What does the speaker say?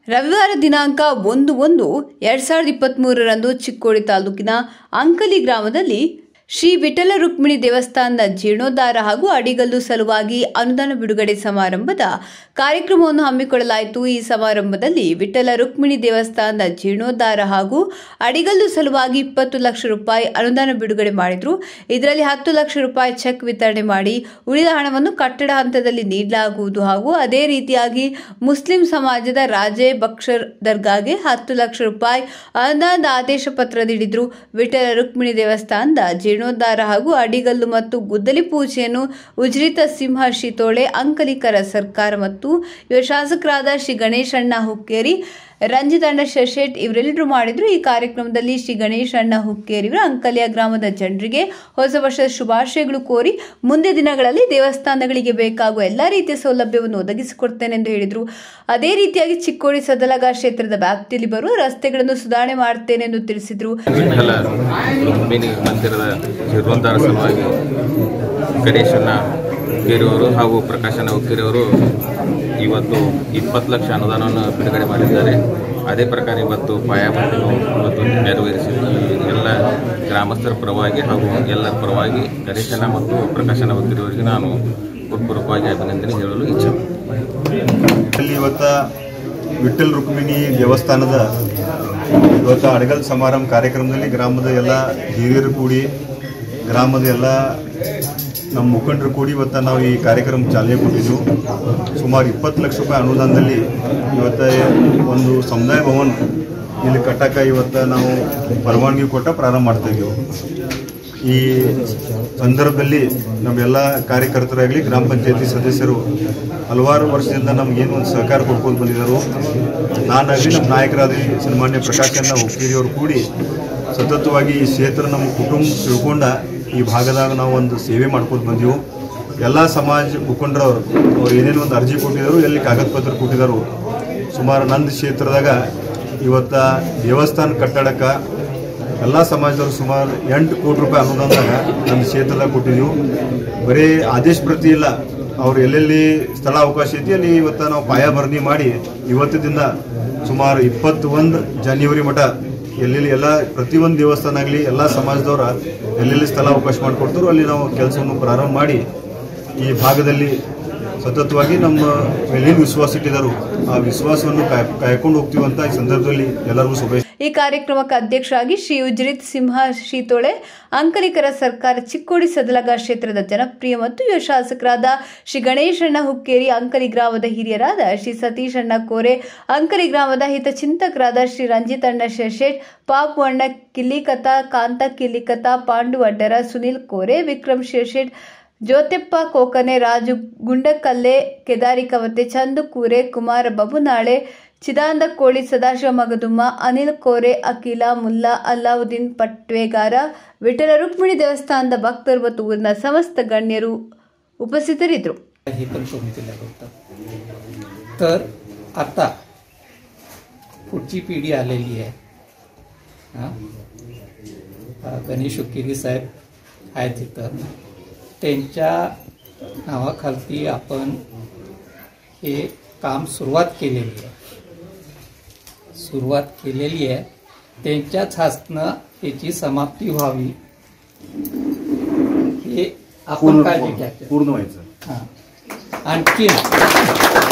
ರವಿವಾರ ದಿನಾಂಕ ಒಂದು ಒಂದು ಎರಡ್ ಸಾವಿರದ ಇಪ್ಪತ್ತ್ಮೂರರಂದು ಚಿಕ್ಕೋಡಿ ತಾಲೂಕಿನ ಅಂಕಲಿ ಗ್ರಾಮದಲ್ಲಿ ಶ್ರೀ ವಿಠಲ ರುಕ್ಮಿಣಿ ದೇವಸ್ಥಾನದ ಜೀರ್ಣೋದ್ಧಾರ ಹಾಗೂ ಅಡಿಗಲ್ಲು ಸಲುವಾಗಿ ಅನುದಾನ ಬಿಡುಗಡೆ ಸಮಾರಂಭದ ಕಾರ್ಯಕ್ರಮವನ್ನು ಹಮ್ಮಿಕೊಳ್ಳಲಾಯಿತು ಈ ಸಮಾರಂಭದಲ್ಲಿ ವಿಠಲ ರುಕ್ಮಿಣಿ ದೇವಸ್ಥಾನದ ಜೀರ್ಣೋದ್ಧಾರ ಹಾಗೂ ಅಡಿಗಲ್ಲು ಸಲುವಾಗಿ ಇಪ್ಪತ್ತು ಲಕ್ಷ ರೂಪಾಯಿ ಅನುದಾನ ಬಿಡುಗಡೆ ಮಾಡಿದ್ರು ಇದರಲ್ಲಿ ಹತ್ತು ಲಕ್ಷ ರೂಪಾಯಿ ಚೆಕ್ ವಿತರಣೆ ಮಾಡಿ ಉಳಿದ ಹಣವನ್ನು ಕಟ್ಟಡ ಹಂತದಲ್ಲಿ ನೀಡಲಾಗುವುದು ಹಾಗೂ ಅದೇ ರೀತಿಯಾಗಿ ಮುಸ್ಲಿಂ ಸಮಾಜದ ರಾಜೇ ಬಕ್ಷರ್ ದರ್ಗಾಗೆ ಹತ್ತು ಲಕ್ಷ ರೂಪಾಯಿ ಅನುದಾನದ ಆದೇಶ ಪತ್ರ ನೀಡಿದ್ರು ವಿಠಲ ರುಕ್ಮಿಣಿ ದೇವಸ್ಥಾನದ ಜೀರ್ಣೋದ್ಧಾರ ಹಾಗೂ ಅಡಿಗಲ್ಲು ಮತ್ತು ಗುದ್ದಲಿ ಪೂಜೆಯನ್ನು ಉಜ್ರಿತ ಸಿಂಹ ಶಿತೋಳೆ ಅಂಕಲಿಕರ ಸರ್ಕಾರ ಮತ್ತು ಯುವ ಶಾಸಕರಾದ ಶ್ರೀ ಗಣೇಶಣ್ಣ ಹುಕ್ಕೇರಿ ರಂಜಿತಣ್ಣ ಶಶೇಟ್ ಇವರೆಲ್ಲರೂ ಮಾಡಿದ್ರು ಈ ಕಾರ್ಯಕ್ರಮದಲ್ಲಿ ಶ್ರೀ ಗಣೇಶಣ್ಣ ಹುಕ್ಕೇರಿ ಇವರು ಅಂಕಲಿಯ ಗ್ರಾಮದ ಜನರಿಗೆ ಹೊಸ ವರ್ಷದ ಶುಭಾಶಯಗಳು ಕೋರಿ ಮುಂದೆ ದಿನಗಳಲ್ಲಿ ದೇವಸ್ಥಾನಗಳಿಗೆ ಬೇಕಾಗುವ ಎಲ್ಲ ರೀತಿಯ ಸೌಲಭ್ಯವನ್ನು ಒದಗಿಸಿಕೊಡ್ತೇನೆ ಎಂದು ಹೇಳಿದರು ಅದೇ ರೀತಿಯಾಗಿ ಚಿಕ್ಕೋಡಿ ಸದಲಗ ಕ್ಷೇತ್ರದ ವ್ಯಾಪ್ತಿಯಲ್ಲಿ ಬರುವ ರಸ್ತೆಗಳನ್ನು ಸುಧಾರಣೆ ಮಾಡ್ತೇನೆ ಎಂದು ತಿಳಿಸಿದರು ವಿಠಲ ರುಕ್ಮಿಣಿ ಮಂದಿರದ ಜೀರ್ಣೋದ್ಧಾರ ಸಲುವಾಗಿ ಗಣೇಶನ ಹುಕ್ಕೇರಿಯವರು ಹಾಗೂ ಪ್ರಕಾಶನ ಹುಕ್ಕೇರಿಯವರು ಇವತ್ತು ಇಪ್ಪತ್ತು ಲಕ್ಷ ಅನುದಾನವನ್ನು ಬಿಡುಗಡೆ ಮಾಡಿದ್ದಾರೆ ಅದೇ ಪ್ರಕಾರ ಇವತ್ತು ಪಾಯಾಮತಿಯನ್ನು ಇವತ್ತು ನೆರವೇರಿಸಿ ಎಲ್ಲ ಗ್ರಾಮಸ್ಥರ ಪರವಾಗಿ ಹಾಗೂ ಎಲ್ಲರ ಪರವಾಗಿ ಗಣೇಶನ ಮತ್ತು ಪ್ರಕಾಶನ ಹುಕ್ಕೇರಿಯವರಿಗೆ ನಾನು ಹೃತ್ಪೂರ್ವಕವಾಗಿ ಅಭಿನಂದನೆ ಹೇಳಲು ಇಚ್ಛೆ ಇಲ್ಲಿ ಇವತ್ತ ವಿಠಲ್ ರುಕ್ಮಿಣಿ ದೇವಸ್ಥಾನದ ಇವತ್ತು ಅಡಗಲ್ ಸಮಾರಂಭ ಕಾರ್ಯಕ್ರಮದಲ್ಲಿ ಗ್ರಾಮದ ಎಲ್ಲ ಹಿರಿಯರು ಕೂಡಿ ಗ್ರಾಮದ ಎಲ್ಲ ನಮ್ಮ ಮುಖಂಡರು ಕೂಡಿ ಇವತ್ತು ನಾವು ಈ ಕಾರ್ಯಕ್ರಮ ಚಾಲನೆ ಕೊಟ್ಟಿದ್ದು ಸುಮಾರು ಇಪ್ಪತ್ತು ಲಕ್ಷ ರೂಪಾಯಿ ಅನುದಾನದಲ್ಲಿ ಇವತ್ತು ಒಂದು ಸಮುದಾಯ ಭವನ ಇಲ್ಲಿ ಕಟ್ಟಕ್ಕೆ ಇವತ್ತು ನಾವು ಪರವಾನಗಿ ಕೊಟ್ಟ ಪ್ರಾರಂಭ ಮಾಡ್ತಾ ಇದ್ದೀವಿ ಈ ಸಂದರ್ಭದಲ್ಲಿ ನಮ್ಮೆಲ್ಲ ಕಾರ್ಯಕರ್ತರಾಗಲಿ ಗ್ರಾಮ ಪಂಚಾಯತಿ ಸದಸ್ಯರು ಹಲವಾರು ವರ್ಷದಿಂದ ನಮಗೇನು ಒಂದು ಸಹಕಾರ ಕೊಡ್ಕೊಂಡು ಬಂದಿದ್ದರು ನಾನಾಗಲಿ ನಮ್ಮ ನಾಯಕರಾದ ಸನ್ಮಾನ್ಯ ಪ್ರಕಾಶಣ್ಣ ಹುಕ್ಕೇರಿ ಅವರು ಕೂಡಿ ಸತತವಾಗಿ ಈ ಕ್ಷೇತ್ರ ನಮ್ಮ ಕುಟುಂಬ ತಿಳ್ಕೊಂಡ ಈ ಭಾಗದಾಗ ನಾವು ಒಂದು ಸೇವೆ ಮಾಡ್ಕೊಂಡು ಬಂದೆವು ಎಲ್ಲ ಸಮಾಜ ಮುಖಂಡರವರು ಅವ್ರು ಏನೇನು ಒಂದು ಅರ್ಜಿ ಕೊಟ್ಟಿದ್ದರು ಎಲ್ಲಿ ಕಾಗದ ಪತ್ರ ಕೊಟ್ಟಿದ್ದರು ಸುಮಾರು ನಂದು ಕ್ಷೇತ್ರದಾಗ ಇವತ್ತ ದೇವಸ್ಥಾನ ಕಟ್ಟಡಕ್ಕೆ ಎಲ್ಲ ಸಮಾಜದವರು ಸುಮಾರು ಎಂಟು ಕೋಟಿ ರೂಪಾಯಿ ಅನುದಾನದಾಗ ನಮ್ಮ ಕ್ಷೇತ್ರದಾಗ ಕೊಟ್ಟಿದ್ದೀವಿ ಬರೀ ಆದೇಶ ಪ್ರತಿ ಇಲ್ಲ ಅವ್ರು ಎಲ್ಲೆಲ್ಲಿ ಸ್ಥಳ ಅವಕಾಶ ಐತಿ ಅಲ್ಲಿ ಇವತ್ತು ನಾವು ಪಾಯಭರಣಿ ಮಾಡಿ ಇವತ್ತದಿಂದ ಸುಮಾರು ಇಪ್ಪತ್ತೊಂದು ಜಾನ್ವರಿ ಮಠ ಎಲ್ಲೆಲ್ಲಿ ಎಲ್ಲ ಪ್ರತಿಯೊಂದು ದೇವಸ್ಥಾನ ಆಗಲಿ ಎಲ್ಲ ಸಮಾಜದವರ ಎಲ್ಲೆಲ್ಲಿ ಸ್ಥಳ ಅವಕಾಶ ಮಾಡಿಕೊಡ್ತಾರೋ ಅಲ್ಲಿ ನಾವು ಕೆಲಸವನ್ನು ಪ್ರಾರಂಭ ಮಾಡಿ ಈ ಭಾಗದಲ್ಲಿ ಸತತವಾಗಿ ನಮ್ಮ ಮೇಲೇನು ವಿಶ್ವಾಸ ಇಟ್ಟಿದ್ದಾರೆ ಆ ವಿಶ್ವಾಸವನ್ನು ಕಾಯ್ ಕಾಯ್ಕೊಂಡು ಹೋಗ್ತೀವಿ ಅಂತ ಈ ಸಂದರ್ಭದಲ್ಲಿ ಎಲ್ಲರಿಗೂ ಶುಭ ಈ ಕಾರ್ಯಕ್ರಮಕ್ಕೆ ಅಧ್ಯಕ್ಷರಾಗಿ ಶ್ರೀ ಉಜ್ರಿತ್ ಸಿಂಹ ಶೀತೋಳೆ ಅಂಕಲಿಕರ ಸರ್ಕಾರ ಚಿಕ್ಕೋಡಿ ಸದಲಗ ಕ್ಷೇತ್ರದ ಜನಪ್ರಿಯ ಮತ್ತು ಯುವ ಶಾಸಕರಾದ ಶ್ರೀ ಗಣೇಶಣ್ಣ ಹುಕ್ಕೇರಿ ಅಂಕಲಿ ಗ್ರಾಮದ ಹಿರಿಯರಾದ ಶ್ರೀ ಸತೀಶಣ್ಣ ಕೋರೆ ಅಂಕಲಿ ಗ್ರಾಮದ ಹಿತಚಿಂತಕರಾದ ಶ್ರೀ ರಂಜಿತಣ್ಣ ಶಶೇಟ್ ಪಾಪವಣ್ಣ ಕಿಲ್ಲಿಕತ ಕಾಂತ ಕಿಲ್ಲಿಕತ ಪಾಂಡು ಅಡ್ಡರ ಸುನಿಲ್ ಕೋರೆ ವಿಕ್ರಮ್ ಶೇಷೇಟ್ ಜ್ಯೋತಿಪ್ಪ ಕೋಕನೆ ರಾಜು ಗುಂಡಕಲ್ಲೆ ಕೆದಾರಿ ಕವತೆ ಚಂದು ಕೂರೆ ಕುಮಾರ ಬಬುನಾಳೆ ಚಿದಾನಂದ ಕೋಳಿ ಸದಾಶಿವ ಮಗದುಮ್ಮ ಅನಿಲ್ ಕೋರೆ ಅಖಿಲ ಮುಲ್ಲಾ ಅಲ್ಲಾವುದ್ದೀನ್ ಪಟ್ವೇಗಾರ ವಿಠಲ ರುಕ್ಮಿಣಿ ದೇವಸ್ಥಾನದ ಭಕ್ತರು ಮತ್ತು ಊರಿನ ಸಮಸ್ತ ಗಣ್ಯರು ಉಪಸ್ಥಿತರಿದ್ದರು हे पण कमी दिल्या होतं तर आता पुढची पिढी आलेली आहे हां अं, गणेश उकेरी साहेब आहेत तिथं त्यांच्या नावाखालती आपण हे काम सुरुवात केलेली आहे सुरुवात केलेली आहे त्यांच्याच हस्तं त्याची समाप्ती व्हावी हे आपण काळजी घ्यायची पूर्ण व्हायचं हा. आणखी